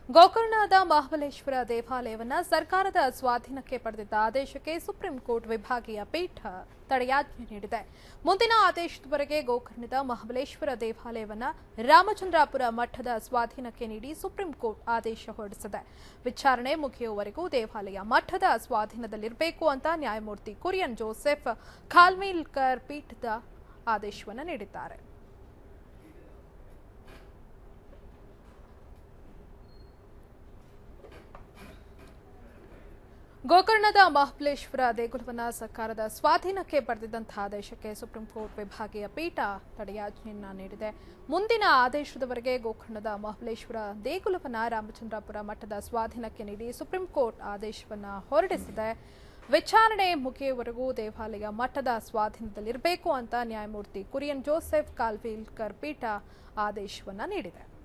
ಗೋಕರ್ಣದ ಮಹಾಬಲೇಶ್ವರ ದೇವಾಲಯವನ್ನ ಸರ್ಕಾರದ ಸ್ವಾಧೀನಕ್ಕೆ ಪಡೆದಿದ್ದ ಆದೇಶಕ್ಕೆ ಸುಪ್ರೀಂ ಕೋರ್ಟ್ ವಿಭಾಗೀಯ ಪೀಠ ತಡೆಯಾಜ್ಞೆ ನೀಡಿದೆ ಮುಂದಿನ ಆದೇಶದವರೆಗೆ ಗೋಕರ್ಣದ ಮಹಾಬಲೇಶ್ವರ ದೇವಾಲಯವನ್ನ ರಾಮಚಂದ್ರಾಪುರ ಮಠದ ಸ್ವಾಧೀನಕ್ಕೆ ನೀಡಿ ಸುಪ್ರೀಂ ಕೋರ್ಟ್ ಆದೇಶ ಹೊರಡಿಸಿದೆ ವಿಚಾರಣೆ ಮುಗಿಯುವವರೆಗೂ ದೇವಾಲಯ ಮಠದ ಸ್ವಾಧೀನದಲ್ಲಿರಬೇಕು ಅಂತ ನ್ಯಾಯಮೂರ್ತಿ ಕುರಿಯನ್ ಜೋಸೆಫ್ ಖಾಲ್ಮಿಲ್ಕರ್ ಪೀಠದ ಆದೇಶವನ್ನು ನೀಡಿದ್ದಾರೆ ಗೋಕರ್ಣದ ಮಹಾಬಲೇಶ್ವರ ದೇಗುಲವನ್ನ ಸರ್ಕಾರದ ಸ್ವಾಧೀನಕ್ಕೆ ಪಡೆದಿದ್ದಂತಹ ಆದೇಶಕ್ಕೆ ಸುಪ್ರೀಂ ಕೋರ್ಟ್ ವಿಭಾಗೀಯ ಪೀಠ ತಡೆಯಾಜ್ಞೆಯನ್ನ ನೀಡಿದೆ ಮುಂದಿನ ಆದೇಶದವರೆಗೆ ಗೋಕರ್ಣದ ಮಹಾಬಲೇಶ್ವರ ದೇಗುಲವನ್ನ ರಾಮಚಂದ್ರಾಪುರ ಮಠದ ಸ್ವಾಧೀನಕ್ಕೆ ನೀಡಿ ಸುಪ್ರೀಂ ಕೋರ್ಟ್ ಆದೇಶವನ್ನ ಹೊರಡಿಸಿದೆ ವಿಚಾರಣೆ ಮುಗಿಯುವವರೆಗೂ ದೇವಾಲಯ ಮಠದ ಸ್ವಾಧೀನದಲ್ಲಿರಬೇಕು ಅಂತ ನ್ಯಾಯಮೂರ್ತಿ ಕುರಿಯನ್ ಜೋಸೆಫ್ ಕಾಲ್ವಿಲ್ಕರ್ ಪೀಠ ಆದೇಶವನ್ನ ನೀಡಿದೆ